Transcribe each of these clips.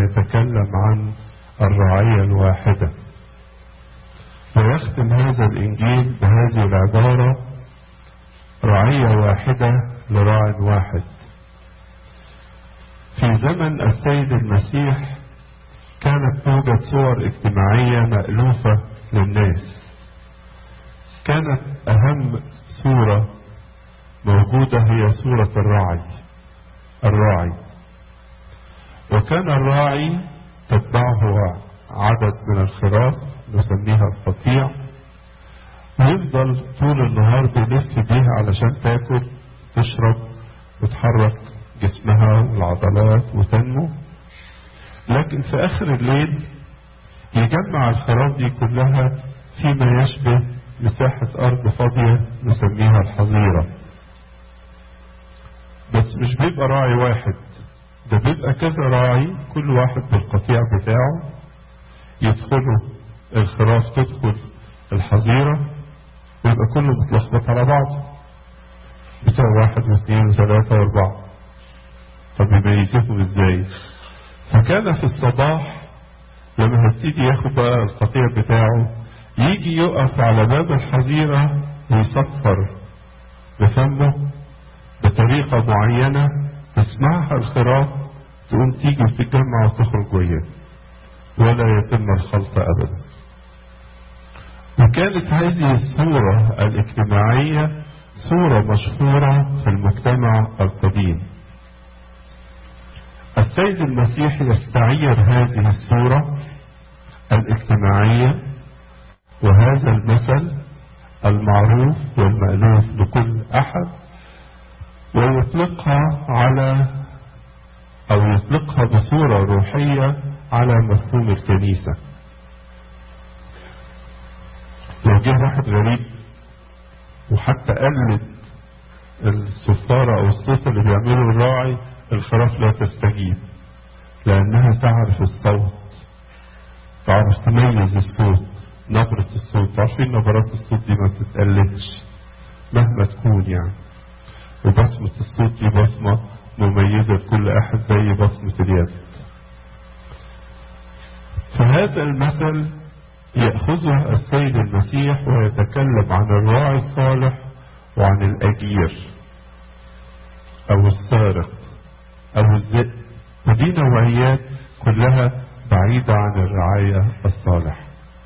ويتكلم عن الرعية الواحدة ويختم هذا الإنجيل بهذه العبارة رعية واحدة لراع واحد في زمن السيد المسيح كانت توجد صور اجتماعية مألوفة للناس كانت أهم صورة موجودة هي صورة الراعي الراعي وكان الراعي تتبعه عدد من الخراف نسميها القطيع ويفضل طول النهار بيلف بيها علشان تاكل تشرب وتحرك جسمها والعضلات وتنمو لكن في اخر الليل يجمع الخراف دي كلها فيما يشبه مساحة أرض فاضية نسميها الحظيرة بس مش بيبقى راعي واحد ده بيبقى كذا راعي كل واحد بالقطيع بتاعه يدخلوا الخراف تدخل الحظيرة ويبقى كله متلخبط على بعضه بتاع واحد واثنين وثلاثة واربعة طب يميزهم ازاي فكان في الصباح لما هيبتدي ياخد بقى القطيع بتاعه يجي يقف على باب الحظيرة ويصفر بفمه بطريقة معينة تسمعها الخراف تقوم تيجي وتتجمع وتخرج وياه ولا يتم الخلط أبدا وكانت هذه الصورة الاجتماعية صورة مشهورة في المجتمع القديم السيد المسيح يستعير هذه الصورة الاجتماعية وهذا المثل المعروف والمألوف لكل أحد ويطلقها على أو يطلقها بصورة روحية على مفهوم الكنيسة لو جه واحد غريب وحتى قلد الصفارة أو الصوت اللي بيعمله الراعي الخراف لا تستجيب لأنها تعرف الصوت تعرف تميز الصوت نبرة الصوت عارفين نبرات الصوت دي ما بتتقلدش مهما تكون يعني وبصمة الصوت دي بصمة مميزة لكل أحد زي بصمة اليد فهذا المثل يأخذه السيد المسيح ويتكلم عن الراعي الصالح وعن الأجير أو السارق أو الذئب ودي نوعيات كلها بعيدة عن الرعاية الصالحة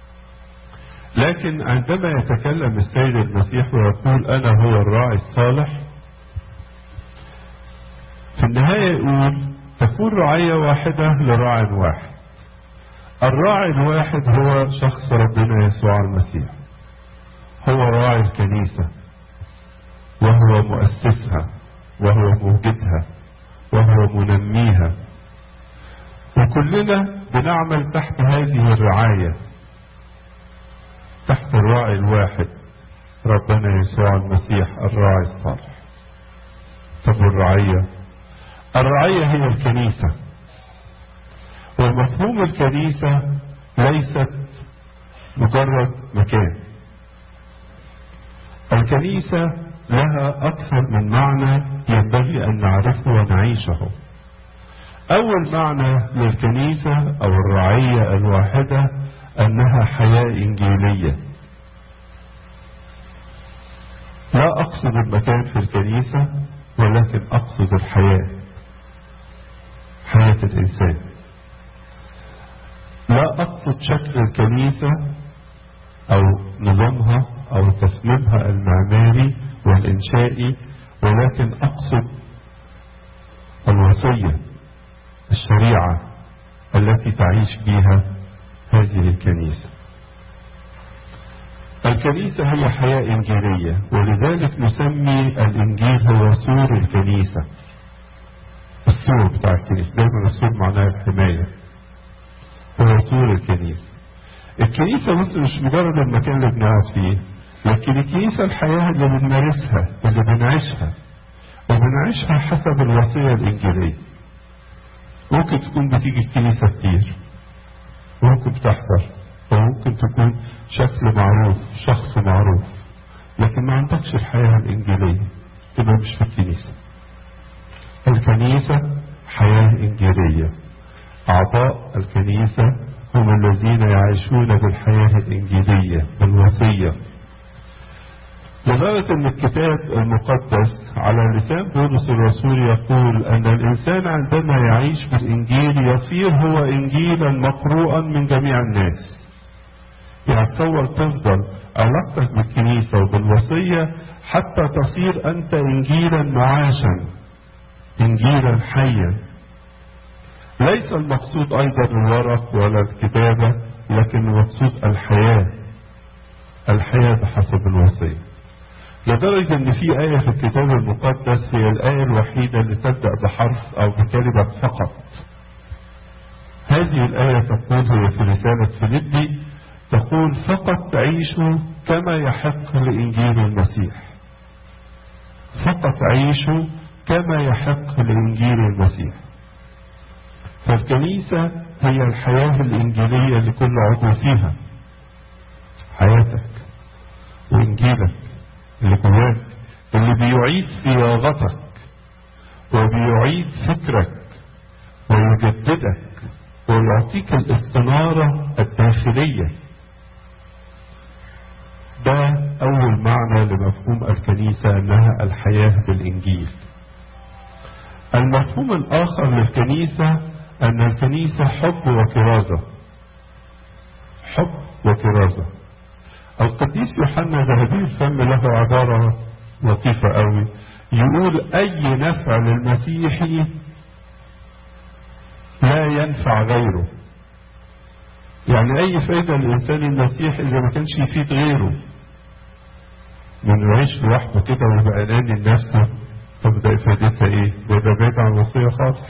لكن عندما يتكلم السيد المسيح ويقول أنا هو الراعي الصالح في النهاية يقول تكون رعية واحدة لراع واحد الراعي الواحد هو شخص ربنا يسوع المسيح هو راعي الكنيسة وهو مؤسسها وهو موجدها وهو منميها وكلنا بنعمل تحت هذه الرعاية تحت الراعي الواحد ربنا يسوع المسيح الراعي الصالح طب الرعية الرعية هي الكنيسة ومفهوم الكنيسة ليست مجرد مكان الكنيسة لها أكثر من معنى ينبغي أن نعرفه ونعيشه أول معنى للكنيسة أو الرعية الواحدة أنها حياة إنجيلية لا أقصد المكان في الكنيسة ولكن أقصد الحياة حياة الإنسان لا أقصد شكل الكنيسة أو نظامها أو تصميمها المعماري والإنشائي ولكن أقصد الوصية الشريعة التي تعيش بها هذه الكنيسة الكنيسة هي حياة إنجيلية ولذلك نسمي الإنجيل هو سور الكنيسة السور بتاع الكنيسة دايما السور معناه الحماية هو سور الكنيسة الكنيسة بس مش مجرد المكان اللي بنقعد فيه لكن الكنيسة الحياة اللي بنمارسها اللي بنعيشها وبنعيشها حسب الوصية الإنجيلية ممكن تكون بتيجي الكنيسة كتير ممكن بتحضر وممكن تكون شكل معروف شخص معروف لكن ما عندكش الحياة الإنجيلية تبقى مش في الكنيسة الكنيسة حياة إنجيلية أعضاء الكنيسة هم الذين يعيشون بالحياة الإنجيلية بالوصية لدرجة أن الكتاب المقدس على لسان بولس الرسول يقول أن الإنسان عندما يعيش بالإنجيل يصير هو إنجيلا مقروءا من جميع الناس يعني تصور تفضل علاقتك بالكنيسة وبالوصية حتى تصير أنت إنجيلا معاشا إنجيلا حيا ليس المقصود أيضا الورق ولا الكتابة لكن المقصود الحياة الحياة بحسب الوصية لدرجة ان في آية في الكتاب المقدس هي الآية الوحيدة اللي تبدأ بحرف أو بكلمة فقط هذه الآية تقول هي في رسالة فيليبي تقول فقط عيشوا كما يحق لإنجيل المسيح فقط عيشوا كما يحق لإنجيل المسيح فالكنيسة هي الحياة الإنجيلية لكل عضو فيها حياتك وإنجيلك اللي جواك اللي بيعيد صياغتك وبيعيد فكرك ويجددك ويعطيك الاستنارة الداخلية ده أول معنى لمفهوم الكنيسة أنها الحياة بالإنجيل المفهوم الآخر للكنيسة أن الكنيسة حب وكرازة حب وكرازة القديس يوحنا ذهبي الفم له عبارة لطيفة قوي يقول أي نفع للمسيحي لا ينفع غيره يعني أي فايدة للإنسان المسيحي إذا ما كانش يفيد غيره من يعيش لوحده كده ويبقى أناني لنفسه طب ده فائدتها إيه؟ ده ده بعيد عن الوصية خالص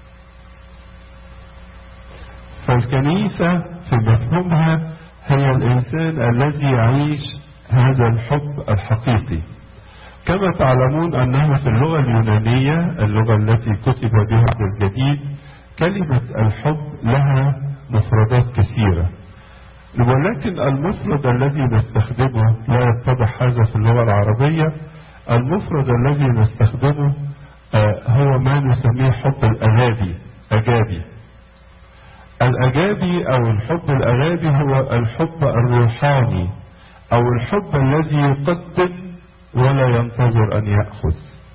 فالكنيسة في مفهومها هي الإنسان الذي يعيش هذا الحب الحقيقي كما تعلمون أنه في اللغة اليونانية اللغة التي كتب بها الجديد كلمة الحب لها مفردات كثيرة ولكن المفرد الذي نستخدمه لا يتضح هذا في اللغة العربية المفرد الذي نستخدمه هو ما نسميه حب الأغابي أجابي الأجابي أو الحب الأغابي هو الحب الروحاني أو الحب الذي يقدم ولا ينتظر أن يأخذ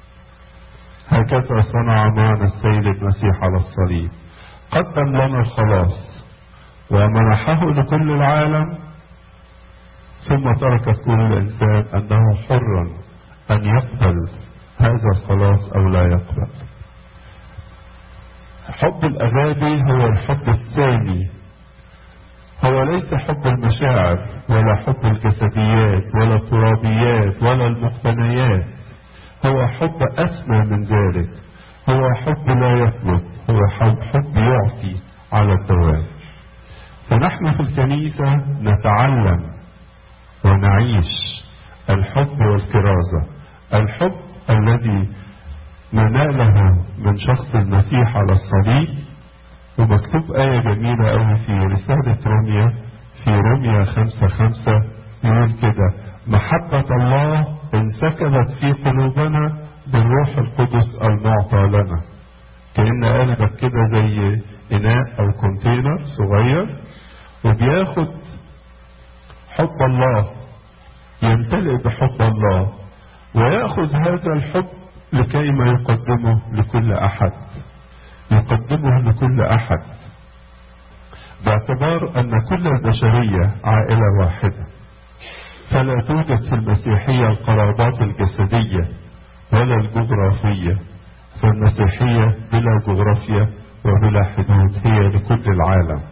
هكذا صنع معنا السيد المسيح على الصليب قدم لنا الخلاص ومنحه لكل العالم ثم ترك كل إنسان أنه حر أن يقبل هذا الخلاص أو لا يقبل حب الأغابي هو الحب الثاني هو ليس حب المشاعر ولا حب الجسديات ولا الترابيات ولا المقتنيات هو حب أسمى من ذلك هو حب لا يطلب هو حب, حب يعطي على الدوام فنحن في الكنيسة نتعلم ونعيش الحب والكرازة الحب الذي نناله من شخص المسيح على الصليب ومكتوب آية جميلة أوي في رسالة روميا في روميا خمسة خمسة يقول كده محبة الله انسكبت في قلوبنا بالروح القدس المعطى لنا كأن قلبك كده زي إناء أو كونتينر صغير وبياخد حب الله يمتلئ بحب الله ويأخذ هذا الحب لكي ما يقدمه لكل أحد يقدمه لكل أحد باعتبار أن كل البشرية عائلة واحدة فلا توجد في المسيحية القرابات الجسدية ولا الجغرافية فالمسيحية بلا جغرافيا وبلا حدود هي لكل العالم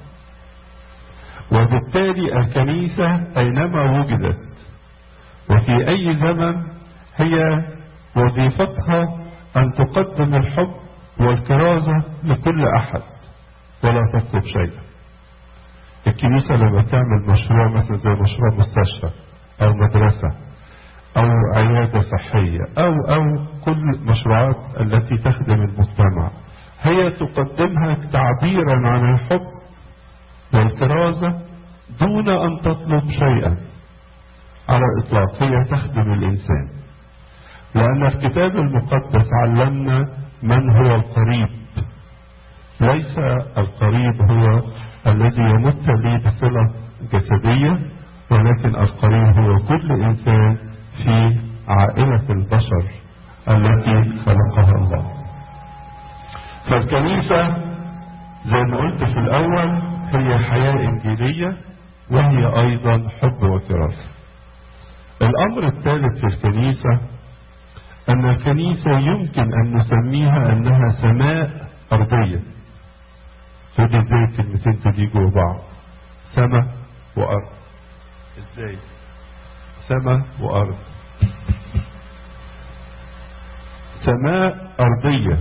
وبالتالي الكنيسة أينما وجدت وفي أي زمن هي وظيفتها أن تقدم الحب والكرازة لكل أحد ولا تطلب شيئا الكنيسة لما تعمل مشروع مثلا زي مشروع مستشفى أو مدرسة أو عيادة صحية أو أو كل المشروعات التي تخدم المجتمع هي تقدمها تعبيرا عن الحب والكرازة دون أن تطلب شيئا على الإطلاق هي تخدم الإنسان لأن الكتاب المقدس علمنا من هو القريب ليس القريب هو الذي يمت لي بصلة جسدية ولكن القريب هو كل إنسان في عائلة البشر التي خلقها الله فالكنيسة زي ما قلت في الأول هي حياة إنجيلية وهي أيضا حب وكراسة الأمر الثالث في الكنيسة أن الكنيسة يمكن أن نسميها أنها سماء أرضية فدي ازاي الكلمتين دي جوا بعض سماء وأرض ازاي سماء وأرض سماء أرضية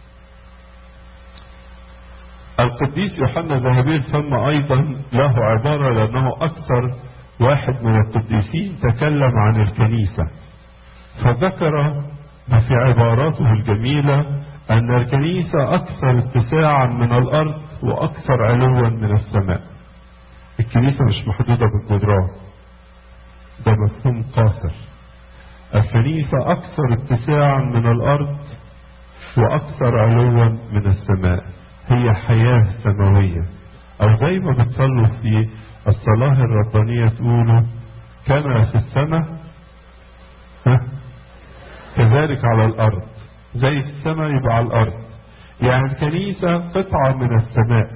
القديس يوحنا ذهبي الفم أيضا له عبارة لأنه أكثر واحد من القديسين تكلم عن الكنيسة فذكر في عباراته الجميلة أن الكنيسة أكثر اتساعا من الأرض وأكثر علوا من السماء الكنيسة مش محدودة بالجدران ده مفهوم قاصر الكنيسة أكثر اتساعا من الأرض وأكثر علوا من السماء هي حياة سماوية أو زي ما بتصلوا في الصلاة الربانية تقولوا كما في السماء ها كذلك على الأرض زي في السماء يبقى على الأرض يعني الكنيسة قطعة من السماء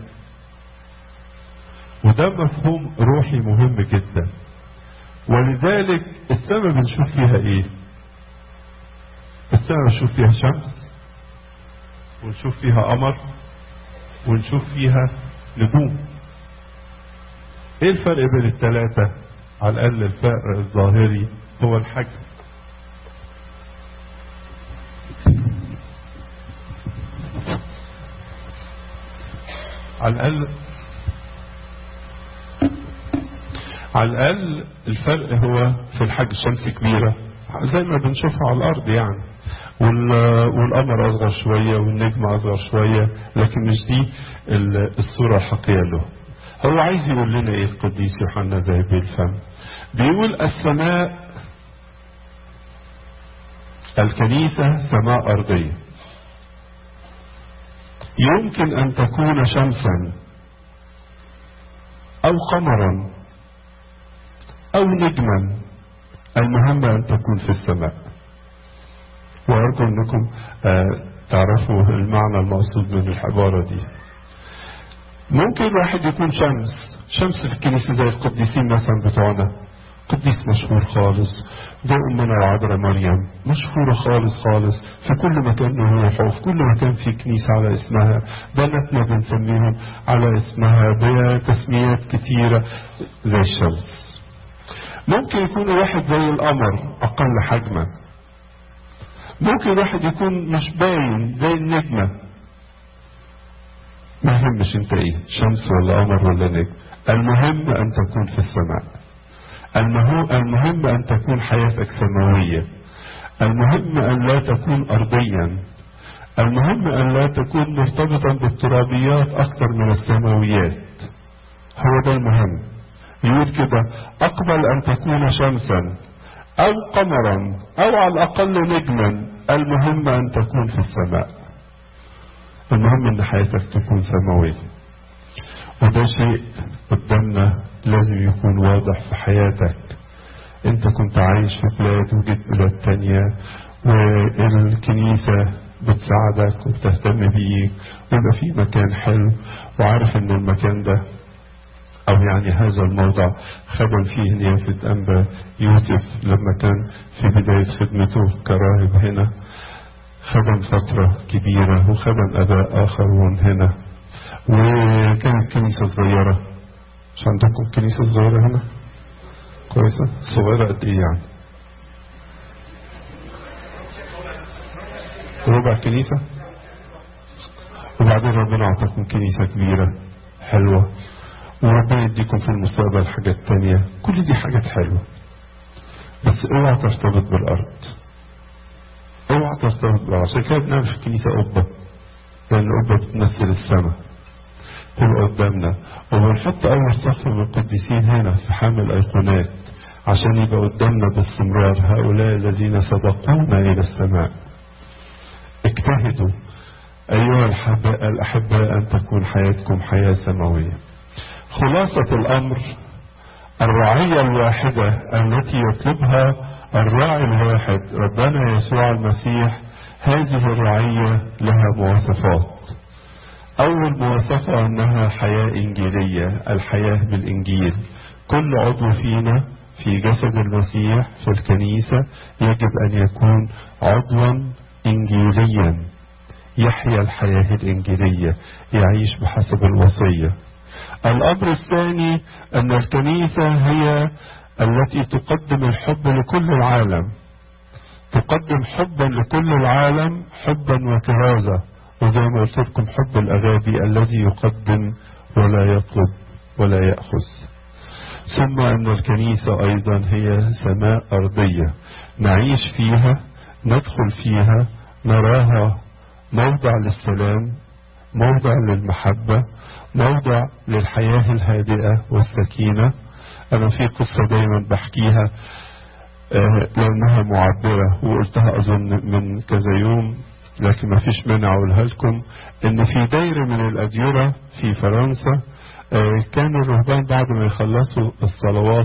وده مفهوم روحي مهم جدا ولذلك السماء بنشوف فيها ايه السماء بنشوف فيها شمس ونشوف فيها قمر ونشوف فيها نجوم ايه الفرق بين الثلاثة على الاقل الفرق الظاهري هو الحجم على الاقل على الاقل الفرق هو في الحجم الشمس كبيرة زي ما بنشوفها على الارض يعني والقمر اصغر شوية والنجم اصغر شوية لكن مش دي الصورة الحقيقية له هو عايز يقول لنا ايه القديس يوحنا زي بالفم بيقول السماء الكنيسة سماء أرضية يمكن أن تكون شمسا أو قمرا أو نجما المهم أن تكون في السماء وأرجو أنكم تعرفوا المعنى المقصود من العبارة دي ممكن واحد يكون شمس شمس في الكنيسة زي القديسين مثلا بتوعنا قديس مشهور خالص ده أمنا العذراء مريم مشهورة خالص خالص في كل مكان نروحه وفي كل مكان في كنيسة على اسمها بناتنا بنسميهم على اسمها بتسميات كتيرة زي الشمس ممكن يكون واحد زي القمر أقل حجما ممكن واحد يكون مش باين زي النجمة ما يهمش انت ايه شمس ولا قمر ولا نجم المهم ان تكون في السماء المهم, المهم ان تكون حياتك سماوية المهم ان لا تكون ارضيا المهم ان لا تكون مرتبطا بالترابيات اكثر من السماويات هو ده المهم يقول كده اقبل ان تكون شمسا او قمرا او على الاقل نجما المهم ان تكون في السماء المهم ان حياتك تكون سماوية وده شيء قدامنا لازم يكون واضح في حياتك انت كنت عايش في بلاد وجيت بلاد تانية والكنيسة بتساعدك وبتهتم بيك ويبقى في مكان حلو وعارف ان المكان ده او يعني هذا الموضع خدم فيه نيافة انبا يوسف لما كان في بداية خدمته كراهب هنا خدم فترة كبيرة وخدم اباء اخرون هنا وكانت كنيسة صغيرة مش عندكم كنيسة صغيرة هنا كويسة صغيرة قد ايه يعني ربع كنيسة وبعدين ربنا اعطاكم كنيسة كبيرة حلوة وربنا يديكم في المستقبل حاجات تانية كل دي حاجات حلوة بس اوعى ترتبط بالارض اوعى ترتبط بالارض عشان كده بنعمل في الكنيسة قبة لان القبة بتمثل السماء تبقى قدامنا وبنحط اول صف من القديسين هنا في حامل ايقونات عشان يبقى قدامنا باستمرار هؤلاء الذين سبقونا الى السماء اجتهدوا أيها الحباء الأحباء أن تكون حياتكم حياة سماوية خلاصة الأمر الرعية الواحدة التي يطلبها الراعي الواحد ربنا يسوع المسيح هذه الرعية لها مواصفات أول مواصفة أنها حياة إنجيلية الحياة بالإنجيل كل عضو فينا في جسد المسيح في الكنيسة يجب أن يكون عضوا إنجيليا يحيا الحياة الإنجيلية يعيش بحسب الوصية الأمر الثاني أن الكنيسة هي التي تقدم الحب لكل العالم تقدم حبا لكل العالم حبا وكرازة وزي ما قلت لكم حب الأغابي الذي يقدم ولا يطلب ولا يأخذ ثم أن الكنيسة أيضا هي سماء أرضية نعيش فيها ندخل فيها نراها موضع للسلام موضع للمحبة موضع للحياة الهادئة والسكينة أنا في قصة دايما بحكيها آه لأنها معبرة وقلتها أظن من كذا يوم لكن ما فيش مانع أقولها لكم إن في دايرة من الأديرة في فرنسا آه كان الرهبان بعد ما يخلصوا الصلوات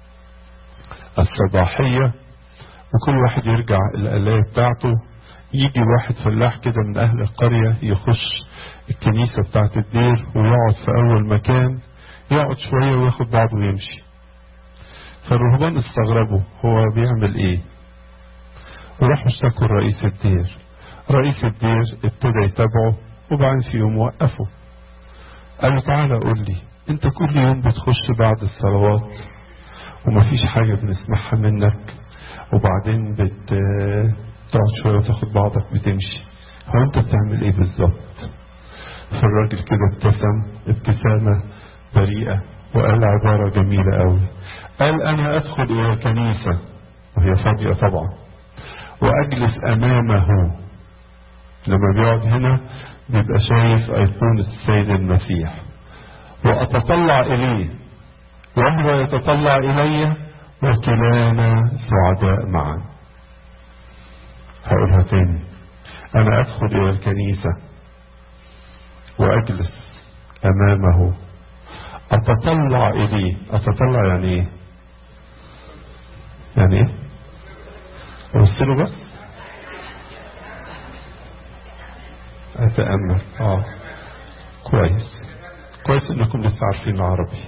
الصباحية وكل واحد يرجع القلاية بتاعته يجي واحد فلاح كده من أهل القرية يخش الكنيسة بتاعت الدير ويقعد في أول مكان يقعد شوية وياخد بعضه ويمشي فالرهبان استغربوا هو بيعمل ايه وراحوا اشتكوا رئيس الدير رئيس الدير ابتدى يتابعه وبعدين في يوم وقفه قال له تعالى قول لي انت كل يوم بتخش بعد الصلوات ومفيش حاجة بنسمعها منك وبعدين بت تقعد شوية وتاخد بعضك بتمشي هو انت بتعمل ايه بالظبط فالراجل كده ابتسم ابتسامة بريئة وقال عبارة جميلة قوي قال انا ادخل الى كنيسة وهي فاضية طبعا واجلس امامه لما بيقعد هنا بيبقى شايف ايقونة السيد المسيح واتطلع اليه وهو يتطلع الي وكلانا سعداء معا هقولها تاني انا ادخل الى الكنيسة واجلس امامه اتطلع اليه اتطلع يعني ايه يعني ايه ابص بس اتامل اه كويس كويس انكم لسه عارفين العربي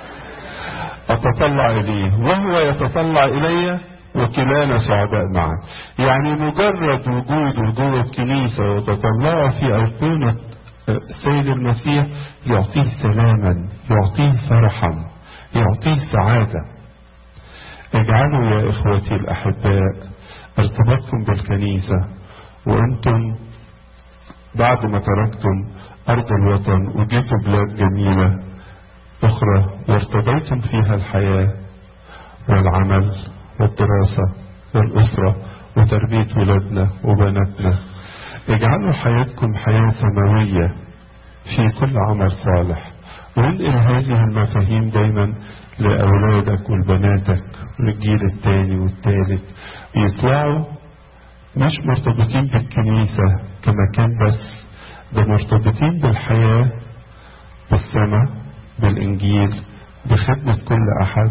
اتطلع اليه وهو يتطلع الي وكلانا سعداء معا يعني مجرد وجوده جوه الكنيسه وتطلعه في ايقونه السيد المسيح يعطيه سلاما يعطيه فرحا يعطيه سعادة اجعلوا يا اخوتي الاحباء ارتباطكم بالكنيسة وانتم بعد ما تركتم ارض الوطن وجيتوا بلاد جميلة اخرى وارتضيتم فيها الحياة والعمل والدراسة والاسرة وتربية ولادنا وبناتنا اجعلوا حياتكم حياة سماوية في كل عمل صالح وانقل هذه المفاهيم دايما لأولادك ولبناتك للجيل الثاني والثالث يطلعوا مش مرتبطين بالكنيسة كمكان بس ده مرتبطين بالحياة بالسماء بالإنجيل بخدمة كل أحد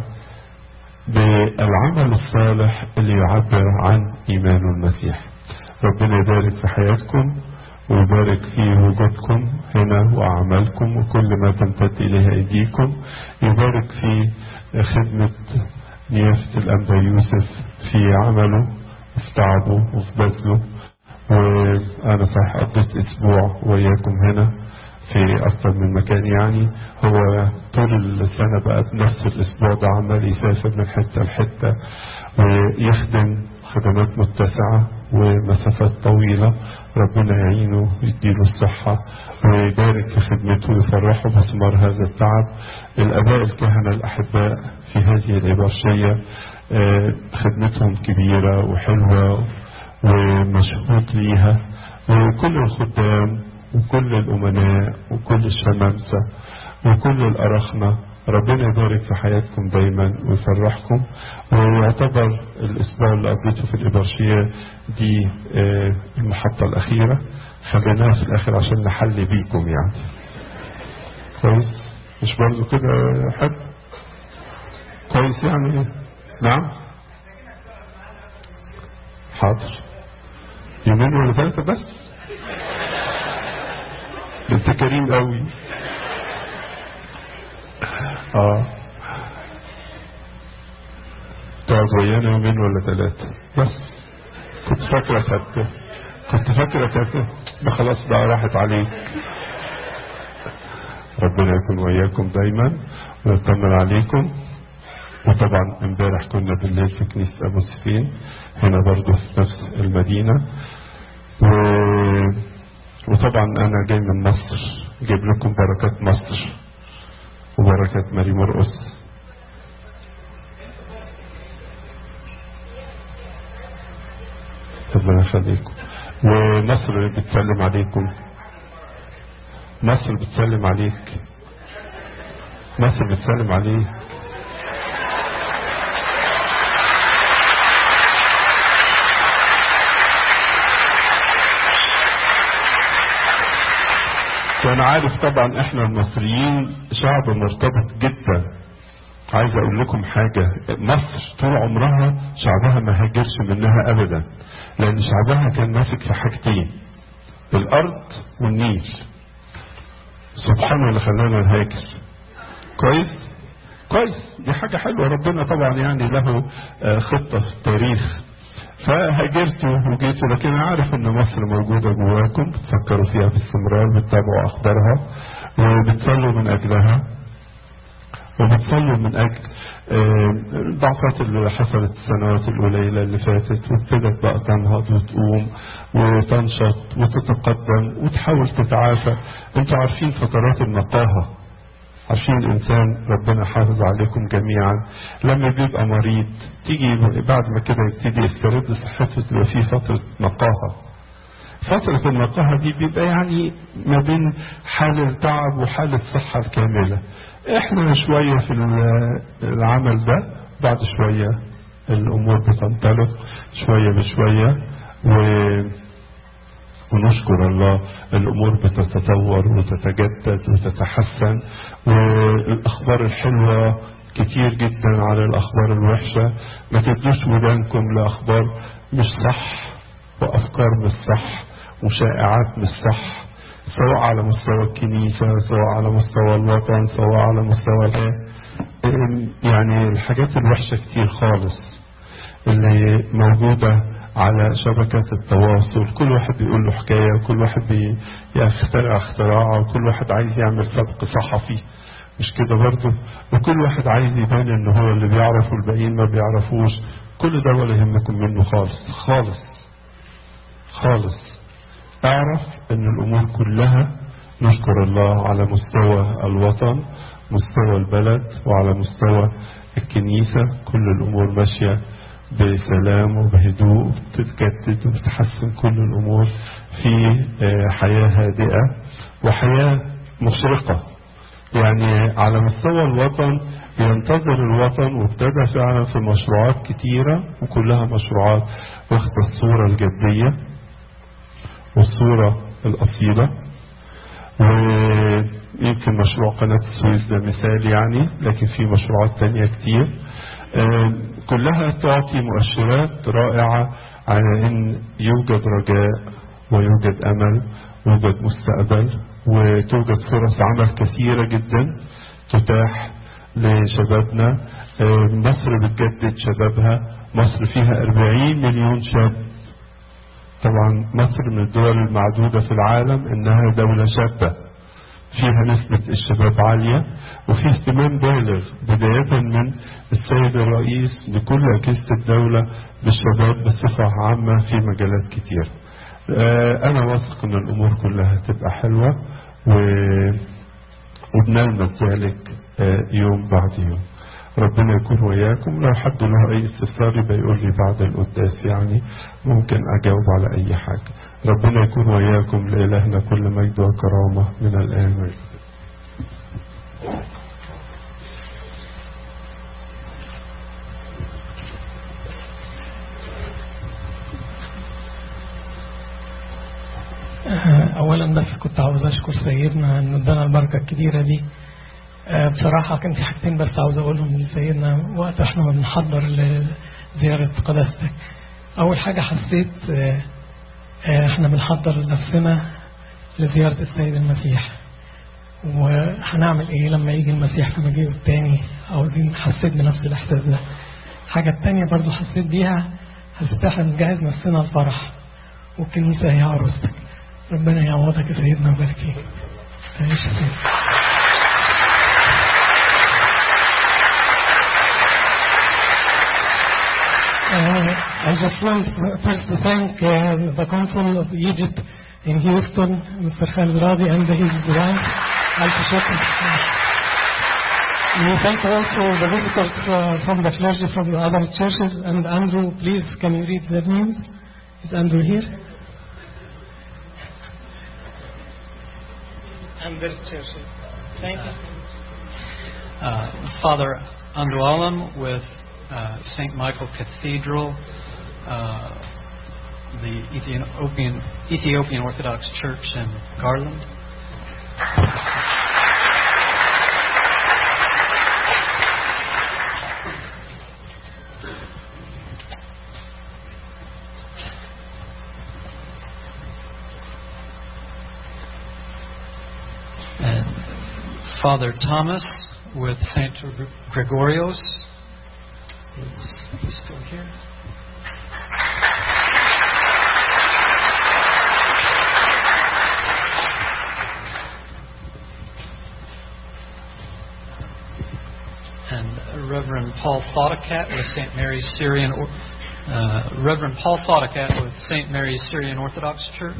بالعمل الصالح اللي يعبر عن إيمان المسيح ربنا يبارك في حياتكم ويبارك في وجودكم هنا وأعمالكم وكل ما تمتد إليها أيديكم يبارك في خدمة نيافة الأنبا يوسف في عمله وفي تعبه وفي بذله وأنا صحيح قضيت أسبوع وياكم هنا في أكثر من مكان يعني هو طول السنة بقى بنفس الأسبوع ده عمال يسافر من حتة لحتة ويخدم خدمات متسعة ومسافات طويلة ربنا يعينه ويديله الصحة ويبارك في خدمته ويفرحه بثمار هذا التعب الآباء الكهنة الأحباء في هذه الإبرشية خدمتهم كبيرة وحلوة ومشهود ليها وكل الخدام وكل الأمناء وكل الشمامسة وكل الأرخنة ربنا يبارك في حياتكم دايما ويفرحكم ويعتبر الاسبوع اللي قضيته في الابرشيه دي المحطه الاخيره خليناها في الاخر عشان نحل بيكم يعني كويس مش برضه كده حد كويس يعني نعم حاضر يومين ولا ثلاثة بس انت كريم قوي اه تقعد ويانا يومين ولا ثلاثة بس كنت فاكرة ثلاثة كنت فاكرة ثلاثة ده خلاص بقى راحت عليك ربنا يكون وياكم دايما ويطمن عليكم وطبعا امبارح كنا بالليل في كنيسة أبو سفين هنا برضه في نفس المدينة و... وطبعا أنا جاي من مصر جايب لكم بركات مصر وبركات ماري مرقس ربنا يخليكم ومصر بتسلم عليكم مصر بتسلم عليك مصر بتسلم عليك وانا عارف طبعا احنا المصريين شعب مرتبط جدا عايز اقول لكم حاجة مصر طول عمرها شعبها ما هاجرش منها ابدا لان شعبها كان ماسك في حاجتين الارض والنيل سبحانه اللي خلانا نهاجر كويس كويس دي حاجة حلوة ربنا طبعا يعني له خطة في التاريخ فهاجرت وجيت لكن انا عارف ان مصر موجودة جواكم بتفكروا فيها باستمرار بتتابعوا اخبارها وبتصلوا من اجلها وبتصلوا من اجل الضعفات اللي حصلت السنوات القليلة اللي فاتت وابتدت بقى تنهض وتقوم وتنشط وتتقدم وتحاول تتعافى انتوا عارفين فترات النقاهة عارفين الانسان ربنا حافظ عليكم جميعا لما بيبقى مريض تيجي بعد ما كده يبتدي يسترد صحته تبقى فيه فترة نقاهة فترة النقاهة دي بيبقى يعني ما بين حال التعب وحال الصحة الكاملة احنا شوية في العمل ده بعد شوية الامور بتنطلق شوية بشوية و ونشكر الله الامور بتتطور وتتجدد وتتحسن والاخبار الحلوه كتير جدا على الاخبار الوحشه ما تدوش ودانكم لاخبار مش صح وافكار مش صح وشائعات مش صح سواء على مستوى الكنيسه سواء على مستوى الوطن سواء على مستوى يعني الحاجات الوحشه كتير خالص اللي موجوده على شبكات التواصل كل واحد بيقول له حكاية وكل واحد بيخترع اختراع وكل واحد عايز يعمل سبق صحفي مش كده برضه وكل واحد عايز يبان ان هو اللي بيعرف والباقيين ما بيعرفوش كل ده ولا يهمكم منه خالص خالص خالص اعرف ان الامور كلها نشكر الله على مستوى الوطن مستوى البلد وعلى مستوى الكنيسة كل الامور ماشية بسلام وبهدوء بتتجدد وبتحسن كل الأمور في حياة هادئة وحياة مشرقة يعني على مستوى الوطن ينتظر الوطن وابتدى فعلا في مشروعات كتيرة وكلها مشروعات واخدة الصورة الجدية والصورة الأصيلة ويمكن مشروع قناة السويس ده مثال يعني لكن في مشروعات تانية كتير كلها تعطي مؤشرات رائعة على ان يوجد رجاء ويوجد امل ويوجد مستقبل وتوجد فرص عمل كثيرة جدا تتاح لشبابنا مصر بتجدد شبابها مصر فيها 40 مليون شاب طبعا مصر من الدول المعدودة في العالم انها دولة شابة فيها نسبة الشباب عالية وفي اهتمام بالغ بداية من السيد الرئيس لكل أجهزة الدولة بالشباب بصفة عامة في مجالات كتير أنا واثق أن الأمور كلها تبقى حلوة و... وبنلمس ذلك يوم بعد يوم ربنا يكون وياكم لو حد له أي استفسار يبقى يقول لي بعد القداس يعني ممكن أجاوب على أي حاجة ربنا يكون وياكم لإلهنا كل مجد وكرامة من الآن والآن آه بشكر سيدنا انه ادانا البركه الكبيره دي آه، بصراحه كان في حاجتين بس عاوز اقولهم لسيدنا وقت احنا ما بنحضر لزياره قداستك اول حاجه حسيت آه، آه، احنا بنحضر نفسنا لزياره السيد المسيح وهنعمل ايه لما يجي المسيح في مجيئه التاني عاوزين حسيت بنفس الاحساس ده الحاجه التانيه برضو حسيت بيها حسيت احنا بنجهز نفسنا الفرح والكنيسه هي عروستك ربنا يعوضك يا سيدنا ويبارك فيك تعيش يا سيدي Uh, I just want first to thank uh, the Consul of Egypt in Houston, Mr. Khalid Radi, and his wife, Alf Shakir. We thank also the visitors uh, from the clergy from the other churches. And Andrew, please, can you read their names? Is Andrew here? And their churches. Thank you. uh, Father Andrew Alam with uh, St. Michael Cathedral, uh, the Ethiopian, Ethiopian Orthodox Church in Garland. And Father Thomas with St. Gregorios. Is he still here? And Reverend Paul Thoughtacat with St. Mary's Syrian, Or- uh, Reverend Paul Thoughtacat with St. Mary's Syrian Orthodox Church.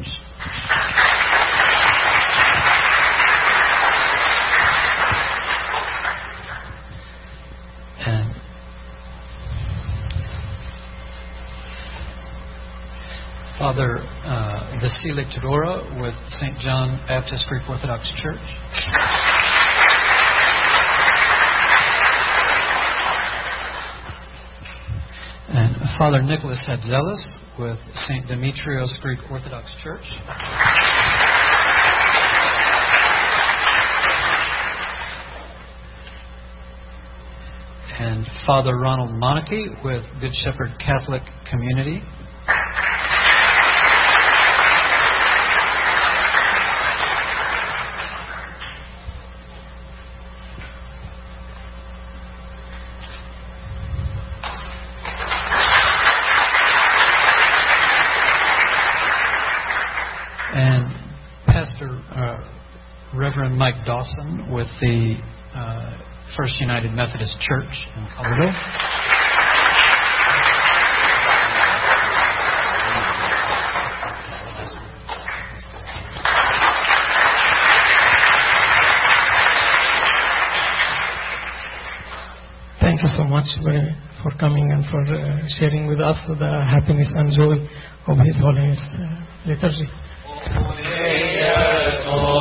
And Father uh, Vasily Todora with St. John Baptist Greek Orthodox Church. And Father Nicholas Hadzelis with St. Demetrios Greek Orthodox Church. And Father Ronald Monarchy with Good Shepherd Catholic Community. and Pastor uh, Reverend Mike Dawson with the uh, First United Methodist Church in Colorado. Thank you so much for, for coming and for uh, sharing with us the happiness and joy of His Holiness uh, liturgy. Oh,